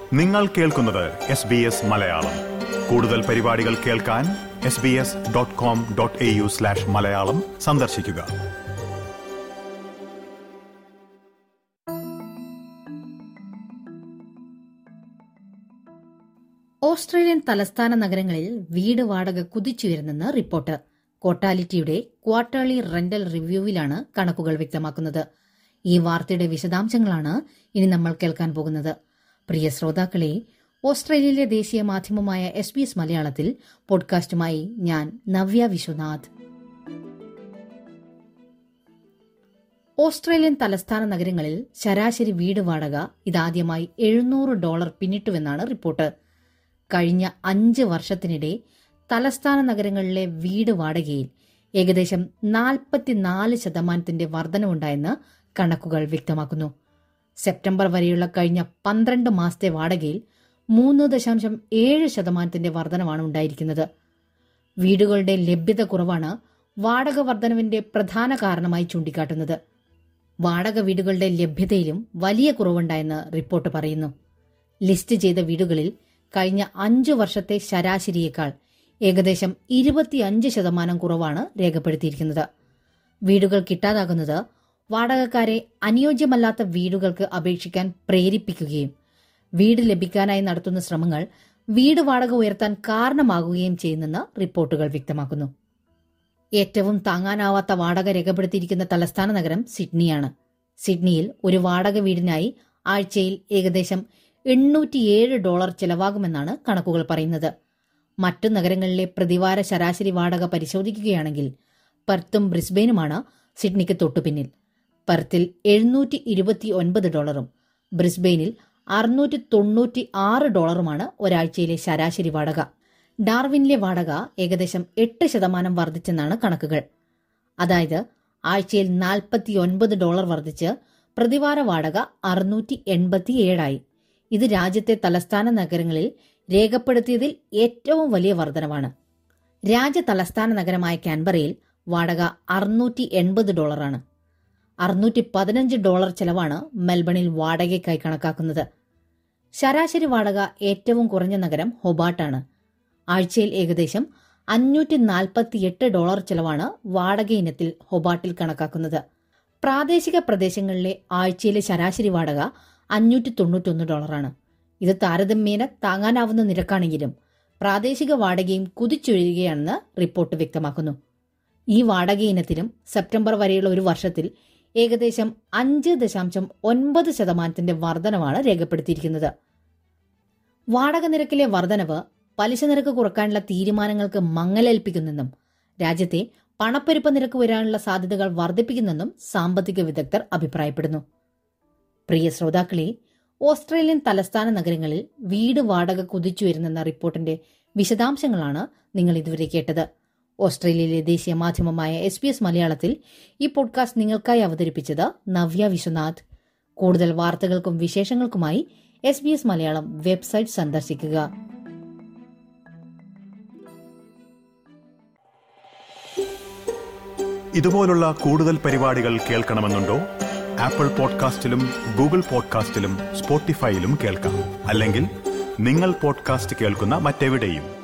നിങ്ങൾ കേൾക്കുന്നത് S B S Malayalam കൂടുതൽ പരിപാടികൾ കേൾക്കാൻ S B S dot com dot A U slash Malayalam സന്ദർശിക്കുക ഓസ്ട്രേലിയൻ തലസ്ഥാന നഗരങ്ങളിൽ വീട് വാടക കുതിച്ചുയരുന്നെന്ന് റിപ്പോർട്ട് കോട്ടാലിറ്റിയുടെ ക്വാർട്ടർലി റെന്റൽ റിവ്യൂവിലാണ് കണക്കുകൾ വ്യക്തമാക്കുന്നത് ഈ വാർത്തയുടെ വിശദാംശങ്ങളാണ് ഇനി നമ്മൾ കേൾക്കാൻ പോകുന്നത് പ്രിയ ശ്രോതാക്കളെ ഓസ്ട്രേലിയയിലെ ദേശീയ മാധ്യമമായ എസ് ബി എസ് മലയാളത്തിൽ പോഡ്കാസ്റ്റുമായി ഞാൻ നവ്യ വിശ്വനാഥ് ഓസ്ട്രേലിയൻ തലസ്ഥാന നഗരങ്ങളിൽ ശരാശരി വീട് വാടക ഇതാദ്യമായി എഴുന്നൂറ് ഡോളർ പിന്നിട്ടുവെന്നാണ് റിപ്പോർട്ട് കഴിഞ്ഞ അഞ്ച് വർഷത്തിനിടെ തലസ്ഥാന നഗരങ്ങളിലെ വീട് വാടകയിൽ ഏകദേശം നാൽപ്പത്തിനാല് ശതമാനത്തിന്റെ വർധനവുണ്ടായെന്ന് കണക്കുകൾ വ്യക്തമാക്കുന്നു സെപ്റ്റംബർ വരെയുള്ള കഴിഞ്ഞ പന്ത്രണ്ട് മാസത്തെ വാടകയിൽ മൂന്ന് ദശാംശം ഏഴ് ശതമാനത്തിന്റെ വർധനവാണ് ഉണ്ടായിരിക്കുന്നത് വീടുകളുടെ ലഭ്യത കുറവാണ് വാടക വർധനവിന്റെ പ്രധാന കാരണമായി ചൂണ്ടിക്കാട്ടുന്നത് വാടക വീടുകളുടെ ലഭ്യതയിലും വലിയ കുറവുണ്ടായെന്ന് റിപ്പോർട്ട് പറയുന്നു ലിസ്റ്റ് ചെയ്ത വീടുകളിൽ കഴിഞ്ഞ അഞ്ചു വർഷത്തെ ശരാശരിയേക്കാൾ ഏകദേശം ഇരുപത്തിയഞ്ച് ശതമാനം കുറവാണ് രേഖപ്പെടുത്തിയിരിക്കുന്നത് വീടുകൾ കിട്ടാതാകുന്നത് വാടകക്കാരെ അനുയോജ്യമല്ലാത്ത വീടുകൾക്ക് അപേക്ഷിക്കാൻ പ്രേരിപ്പിക്കുകയും വീട് ലഭിക്കാനായി നടത്തുന്ന ശ്രമങ്ങൾ വീട് വാടക ഉയർത്താൻ കാരണമാകുകയും ചെയ്യുന്നെന്ന് റിപ്പോർട്ടുകൾ വ്യക്തമാക്കുന്നു ഏറ്റവും താങ്ങാനാവാത്ത വാടക രേഖപ്പെടുത്തിയിരിക്കുന്ന തലസ്ഥാന നഗരം സിഡ്നിയാണ് സിഡ്നിയിൽ ഒരു വാടക വീടിനായി ആഴ്ചയിൽ ഏകദേശം എണ്ണൂറ്റിയേഴ് ഡോളർ ചെലവാകുമെന്നാണ് കണക്കുകൾ പറയുന്നത് മറ്റു നഗരങ്ങളിലെ പ്രതിവാര ശരാശരി വാടക പരിശോധിക്കുകയാണെങ്കിൽ പെർത്തും ബ്രിസ്ബെയിനുമാണ് സിഡ്നിക്ക് തൊട്ടുപിന്നിൽ പെർത്തിൽ എഴുന്നൂറ്റി ഇരുപത്തി ഒൻപത് ഡോളറും ബ്രിസ്ബെയിനിൽ അറുന്നൂറ്റി തൊണ്ണൂറ്റി ആറ് ഡോളറുമാണ് ഒരാഴ്ചയിലെ ശരാശരി വാടക ഡാർവിനിലെ വാടക ഏകദേശം എട്ട് ശതമാനം വർദ്ധിച്ചെന്നാണ് കണക്കുകൾ അതായത് ആഴ്ചയിൽ നാൽപ്പത്തി ഒൻപത് ഡോളർ വർദ്ധിച്ച് പ്രതിവാര വാടക അറുന്നൂറ്റി എൺപത്തിയേഴായി ഇത് രാജ്യത്തെ തലസ്ഥാന നഗരങ്ങളിൽ രേഖപ്പെടുത്തിയതിൽ ഏറ്റവും വലിയ വർധനവാണ് രാജ്യ തലസ്ഥാന നഗരമായ കാൻബറയിൽ വാടക അറുന്നൂറ്റി എൺപത് ഡോളറാണ് അറുന്നൂറ്റി പതിനഞ്ച് ഡോളർ ചെലവാണ് മെൽബണിൽ വാടകയ്ക്കായി കണക്കാക്കുന്നത് ശരാശരി വാടക ഏറ്റവും കുറഞ്ഞ നഗരം ഹൊബാട്ടാണ് ആഴ്ചയിൽ ഏകദേശം അഞ്ഞൂറ്റി നാൽപ്പത്തിയെട്ട് ഡോളർ ചെലവാണ് വാടക ഇനത്തിൽ ഹൊബാട്ടിൽ കണക്കാക്കുന്നത് പ്രാദേശിക പ്രദേശങ്ങളിലെ ആഴ്ചയിലെ ശരാശരി വാടക അഞ്ഞൂറ്റി തൊണ്ണൂറ്റൊന്ന് ഡോളറാണ് ഇത് താരതമ്യേന താങ്ങാനാവുന്ന നിരക്കാണെങ്കിലും പ്രാദേശിക വാടകയും കുതിച്ചുയരുകയാണെന്ന് റിപ്പോർട്ട് വ്യക്തമാക്കുന്നു ഈ വാടക ഇനത്തിലും സെപ്റ്റംബർ വരെയുള്ള ഒരു വർഷത്തിൽ ഏകദേശം അഞ്ച് ദശാംശം ഒൻപത് ശതമാനത്തിന്റെ വർധനവാണ് രേഖപ്പെടുത്തിയിരിക്കുന്നത് വാടക നിരക്കിലെ വർധനവ് പലിശ നിരക്ക് കുറക്കാനുള്ള തീരുമാനങ്ങൾക്ക് മങ്ങലേൽപ്പിക്കുന്നെന്നും രാജ്യത്തെ പണപ്പെരുപ്പ നിരക്ക് വരാനുള്ള സാധ്യതകൾ വർദ്ധിപ്പിക്കുന്നെന്നും സാമ്പത്തിക വിദഗ്ധർ അഭിപ്രായപ്പെടുന്നു പ്രിയ ശ്രോതാക്കളെ ഓസ്ട്രേലിയൻ തലസ്ഥാന നഗരങ്ങളിൽ വീട് വാടക കുതിച്ചുയരുന്നെന്ന റിപ്പോർട്ടിന്റെ വിശദാംശങ്ങളാണ് നിങ്ങൾ ഇതുവരെ കേട്ടത് ഓസ്ട്രേലിയയിലെ ദേശീയ മാധ്യമമായ എസ് ബി എസ് മലയാളത്തിൽ ഈ പോഡ്കാസ്റ്റ് നിങ്ങൾക്കായി അവതരിപ്പിച്ചത് നവ്യ വിശ്വനാഥ് കൂടുതൽ വാർത്തകൾക്കും വിശേഷങ്ങൾക്കുമായി S B S Malayalam website സന്ദർശിക്കുക ഇതുപോലുള്ള കൂടുതൽ പരിപാടികൾ കേൾക്കണമെന്നുണ്ടോ ആപ്പിൾ പോഡ്കാസ്റ്റിലും ഗൂഗിൾ പോഡ്കാസ്റ്റിലും സ്പോട്ടിഫൈയിലും കേൾക്കാം അല്ലെങ്കിൽ നിങ്ങൾ പോഡ്കാസ്റ്റ് കേൾക്കുന്ന മറ്റെവിടെയും